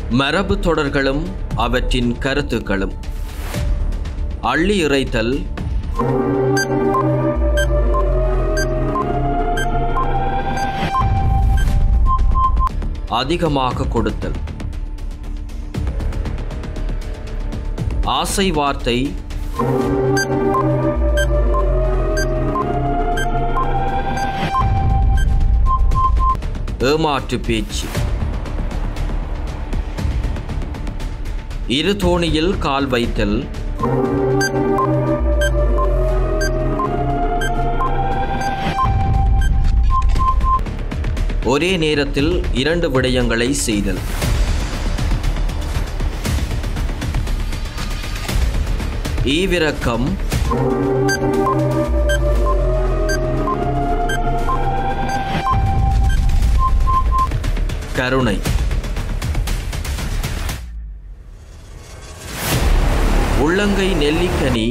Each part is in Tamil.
மரபு தொடர்களும் அவற்றின் கருத்துக்களும் அள்ளி இறைத்தல் அதிகமாக கொடுத்தல் ஆசை வார்த்தை ஏமாற்று பேச்சு இரு தோணியில் கால் வைத்தல் ஒரே நேரத்தில் இரண்டு விடயங்களை செய்தல் ஈவிரக்கம் கருணை உள்ளங்கை நெல்லிக்கனி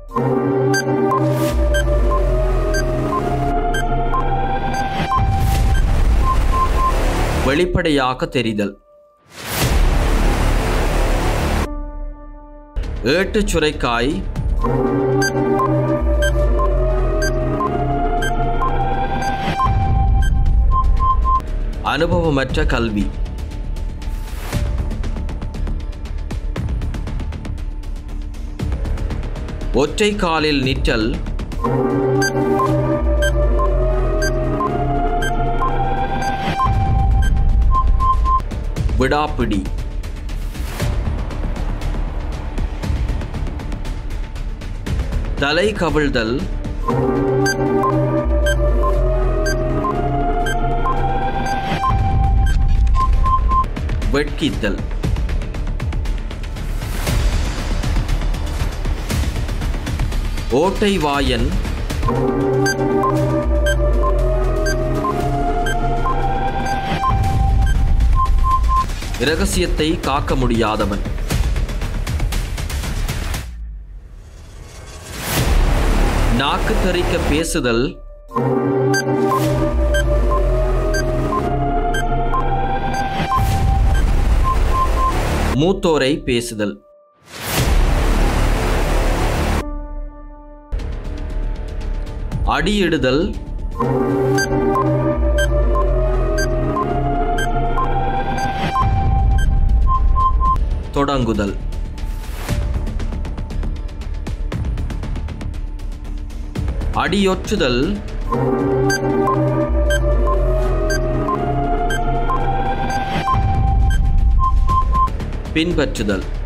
வெளிப்படையாக தெரிதல் ஏட்டுச் சுரைக்காய் அனுபவமற்ற கல்வி ஒற்றை காலில் நிற்றல் விடாப்பிடி தலை கவிழ்தல் வெட்கித்தல் ஓட்டை வாயன் இரகசியத்தை காக்க முடியாதவன் நாக்கு தரிக்க பேசுதல் மூத்தோரை பேசுதல் அடியிடுதல் தொடங்குதல் அடியொற்றுதல் பின்பற்றுதல்